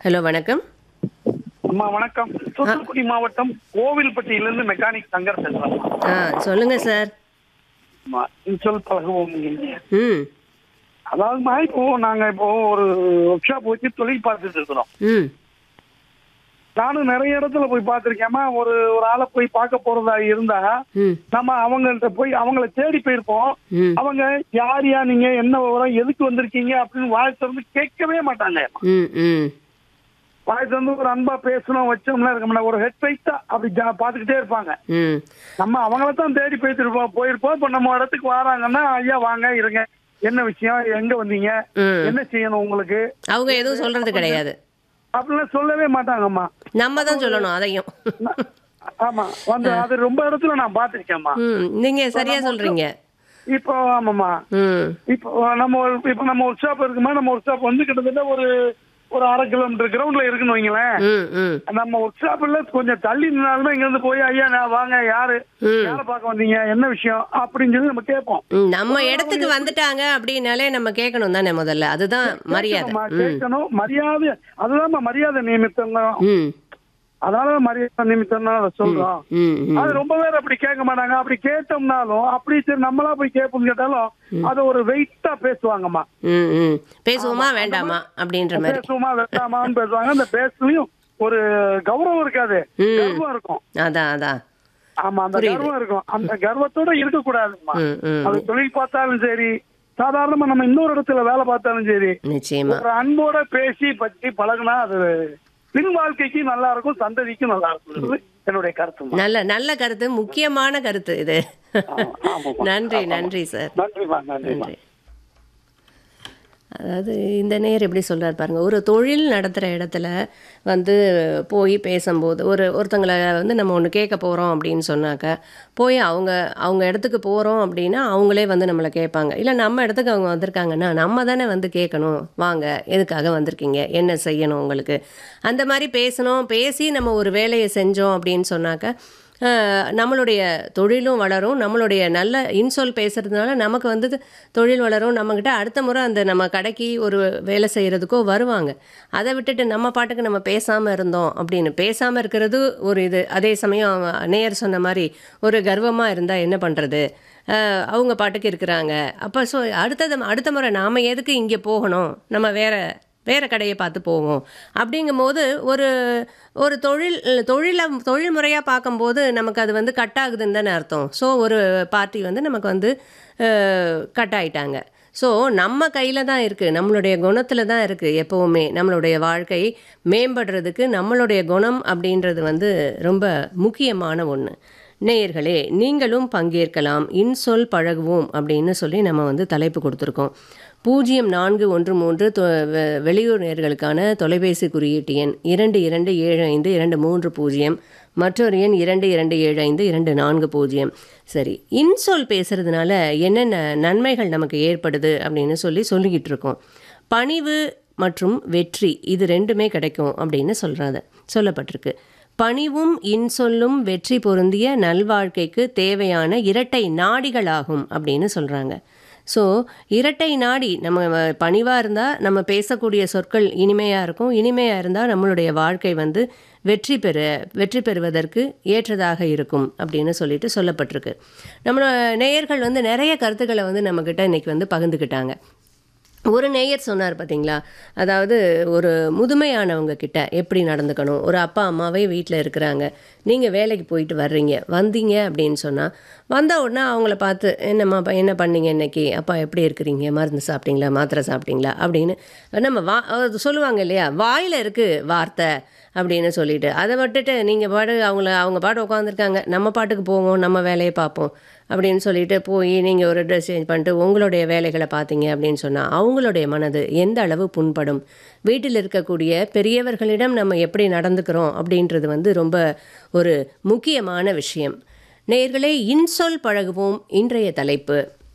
Hello வணக்கம் அம்மா வணக்கம் தூத்துக்குடி மாவட்டம் கோவில்பட்டியிலிருந்து மெக்கானிக் சங்கர் பேசுறேன் ஆ சொல்லுங்க சார் அம்மா, இன்சொல் பழகுவோம் இங்க. ம் அதாவதுமா இப்போ நாங்க இப்போ ஒரு ஒர்க் ஷாப் வச்சு தொழில் பார்த்துட்டு இருக்கிறோம் ம் நானும் நிறைய இடத்துல போய் பார்த்திருக்கேம்மா ஒரு ஒரு ஆளை போய் பார்க்க போறதா இருந்தா ம் நம்ம அவங்கள்ட்ட போய் அவங்கள தேடி போயிருப்போம் ம் அவங்க யார் யா நீங்க என்ன விவரம் எதுக்கு வந்திருக்கீங்க அப்படின்னு வாய் திறந்து கேட்கவே மாட்டாங்க ம் ம் வாய் திறந்து ஒரு அன்பா பேசணும் வச்சோம்னா இருக்க மாட்டாங்க ஒரு ஹெட் வைட்டா அப்படி ஜா- பார்த்துக்கிட்டே இருப்பாங்க ம் நம்ம அவங்கள தான் தேடி போயிருப்போம் போயிருப்போம் இப்ப நம்ம இடத்துக்கு வராங்கன்னா ஐயா வாங்க இருங்க என்ன விஷயம் எங்க வந்தீங்க ம். என்ன செய்யணும் உங்களுக்கு அவங்க எதுவும் சொல்றது கிடையாது அப்படிலாம் சொல்லவே மாட்டாங்கம்மா நம்ம தான் சொல்லணும் அதையும் ந- ஆமா வந்து அது ரொம்ப இடத்துல நான் பாத்திருக்கேன்மா ம் நீங்க சரியா சொல்றீங்க இப்போ ஆமாம்மா ம் இப்போ நம்ம ஒரு இப்போ நம்ம ஒர்க் ஷாப் இருக்குமா நம்ம ஒர்க் ஷாப் வந்து கிட்டத்தட்ட ஒரு ஒரு அரை கிலோமீட்டர் கிரவுண்ட்ல இருக்குன்னு வைங்களேன் ம் ம் நம்ம ஒர்க் ஷாப்ல கொஞ்சம் தள்ளி நின்னாலுமே இங்க இருந்து போய் ஐயா நான் வாங்க யாரு ம். யாரை பார்க்க வந்தீங்க என்ன விஷயம் அப்படின்னு சொல்லி நம்ம கேட்போம் ம், நம்ம இடத்துக்கு வந்துட்டாங்க அப்படின்னாலே நம்ம கேட்கணும் தானே முதல்ல அதுதான் மரியாதை கேட்கணும்மா, ம் கேட்கணும் மரியாதை அதுதான் மரியாதை நியமித்தம் தான் ம் அதனால மரியாதை நிமித்தம் தான் அதை சொல்றோம் ம் ம் அது ரொம்ப பேர் அப்படி கேட்க மாட்டாங்க அப்படி கேட்டோம்னாலும் அப்படி சரி நம்மளா போய் கேட்போம்னு கேட்டாலும் அது ஒரு வெயிட்டா பேசுவாங்கம்மா ம் ம் பேசுவோமா வேண்டாமா அப்படின்ற மாதிரி பேசுவோமா வேண்டாமான்னு பேசுவாங்க அந்த பேசுலையும் ஒரு கௌரவம் இருக்காது ம். கர்வம் இருக்கும் அதான் அதான் ஆமா அந்த புரியுது. கர்வம் இருக்கும் அந்த கர்வத்தோட இருக்க கூடாதுமா ம் ம் அது தொழில் பார்த்தாலும் சரி சாதாரணமா நம்ம இன்னொரு இடத்துல வேலை பார்த்தாலும் சரி நிச்சயமா ஒரு அன்போட பேசி பற்றி பழகுனா அது பின் வாழ்க்கைக்கு நல்லா இருக்கும் சந்ததிக்கும் நல்லா இருக்கும் என்னுடைய கருத்து நல்ல நல்ல கருத்து முக்கியமான கருத்து இது ஆமாம்மா. நன்றி நன்றி சார் நன்றிமா நன்றிமா நன்றி அதாவது இந்த நேர் எப்படி சொல்றாரு பாருங்க ஒரு தொழில் நடத்துகிற இடத்துல வந்து போய் பேசும்போது ஒரு ஒருத்தங்களை வந்து நம்ம ஒன்று கேட்க போகிறோம் அப்படின்னு சொன்னாக்க போய் அவங்க அவங்க இடத்துக்கு போகிறோம் அப்படின்னா அவங்களே வந்து நம்மளை கேட்பாங்க இல்லை நம்ம இடத்துக்கு அவங்க வந்திருக்காங்கன்னா நம்ம தானே வந்து கேட்கணும் வாங்க எதுக்காக வந்திருக்கீங்க என்ன செய்யணும் உங்களுக்கு அந்த மாதிரி பேசணும் பேசி நம்ம ஒரு வேலையை செஞ்சோம் அப்படின்னு சொன்னாக்க அஹ், நம்மளுடைய தொழிலும் வளரும் நம்மளுடைய நல்ல இன்சொல் பேசுறதுனால நமக்கு வந்து தொழில் வளரும் நம்மக்கிட்ட அடுத்த முறை அந்த நம்ம கடைக்கு ஒரு வேலை செய்கிறதுக்கோ வருவாங்க அதை விட்டுட்டு நம்ம பாட்டுக்கு நம்ம பேசாமல் இருந்தோம் அப்படின்னு பேசாமல் இருக்கிறது ஒரு இது அதே சமயம் அவன் நேயர் சொன்ன மாதிரி ஒரு கர்வமாக இருந்தால் என்ன பண்ணுறது அவங்க பாட்டுக்கு இருக்கிறாங்க அப்போ ஸோ அடுத்தது அடுத்த முறை நாம் எதுக்கு இங்கே போகணும் நம்ம வேற வேறு கடையை பார்த்து போவோம் அப்படிங்கும்போது ஒரு ஒரு தொழில் தொழிலை தொழில் முறையாக பார்க்கும்போது நமக்கு அது வந்து கட் ஆகுதுன்னு தானே அர்த்தம் ஸோ ஒரு பார்ட்டி வந்து நமக்கு வந்து கட் ஆயிட்டாங்க ஸோ நம்ம கையில் தான் இருக்குது நம்மளுடைய குணத்தில் தான் இருக்குது எப்போவுமே நம்மளுடைய வாழ்க்கை மேம்படுறதுக்கு நம்மளுடைய குணம் அப்படின்றது வந்து ரொம்ப முக்கியமான ஒன்று நேயர்களே நீங்களும் பங்கேற்கலாம் இன்சொல் பழகுவோம் அப்படின்னு சொல்லி நம்ம வந்து தலைப்பு கொடுத்துருக்கோம் பூஜ்ஜியம் நான்கு ஒன்று மூன்று தொ- வெ- வெளியூர் நேர்களுக்கான தொலைபேசி குறியீட்டு எண் இரண்டு இரண்டு ஏழு ஐந்து இரண்டு மூன்று பூஜ்ஜியம் மற்றொரு எண் இரண்டு இரண்டு ஏழு ஐந்து இரண்டு நான்கு பூஜ்ஜியம் சரி இன்சொல் பேசுறதுனால என்னென்ன நன்மைகள் நமக்கு ஏற்படுது அப்படின்னு சொல்லி சொல்லிக்கிட்டு இருக்கோம் பணிவு மற்றும் வெற்றி இது ரெண்டுமே கிடைக்கும் அப்படின்னு சொல்றாங்க சொல்லப்பட்டிருக்கு பணிவும் இன்சொல்லும் வெற்றி பொருந்திய நல்வாழ்க்கைக்கு தேவையான இரட்டை நாடிகளாகும் அப்படின்னு சொல்றாங்க ஸோ இரட்டை நாடி நம்ம பணிவாக இருந்தால் நம்ம பேசக்கூடிய சொற்கள் இனிமையாக இருக்கும் இனிமையாக இருந்தால் நம்மளுடைய வாழ்க்கை வந்து வெற்றி பெற வெற்றி பெறுவதற்கு ஏற்றதாக இருக்கும் அப்படின்னு சொல்லிட்டு சொல்லப்பட்டிருக்கு நம்ம நேயர்கள் வந்து நிறைய கருத்துக்களை வந்து நம்மக்கிட்ட இன்னைக்கு வந்து பகிர்ந்துக்கிட்டாங்க ஒரு நேயர் சொன்னார் பார்த்தீங்களா அதாவது ஒரு முதுமையானவங்க கிட்ட எப்படி நடந்துக்கணும் ஒரு அப்பா அம்மாவே வீட்டில் இருக்கிறாங்க நீங்கள் வேலைக்கு போயிட்டு வர்றீங்க வந்தீங்க அப்படின்னு சொன்னால் வந்த உடனே அவங்கள பார்த்து என்னம்மா ப- என்ன பண்ணீங்க இன்னைக்கு அப்பா எப்படி இருக்கிறீங்க மருந்து சாப்பிட்டீங்களா மாத்திரை சாப்பிட்டீங்களா அப்படின்னு நம்ம வா அது சொல்லுவாங்க இல்லையா வாயில் இருக்குது வார்த்தை அப்படின்னு சொல்லிட்டு அதை விட்டுட்டு நீங்கள் பாடு அவங்கள அவங்க பாட்டு உட்காந்துருக்காங்க நம்ம பாட்டுக்கு போவோம் நம்ம வேலையை பார்ப்போம் அப்படின்னு சொல்லிட்டு போய் நீங்கள் ஒரு ட்ரெஸ் சேஞ்ச் பண்ணிட்டு உங்களுடைய வேலைகளை பார்த்தீங்க அப்படின்னு சொன்னால் அவங்களுடைய மனது எந்த அளவு புண்படும் வீட்டில் இருக்கக்கூடிய பெரியவர்களிடம் நம்ம எப்படி நடந்துக்கிறோம் அப்படின்றது வந்து ரொம்ப ஒரு முக்கியமான விஷயம் நேயர்களே இன்சொல் பழகுவோம் இன்றைய தலைப்பு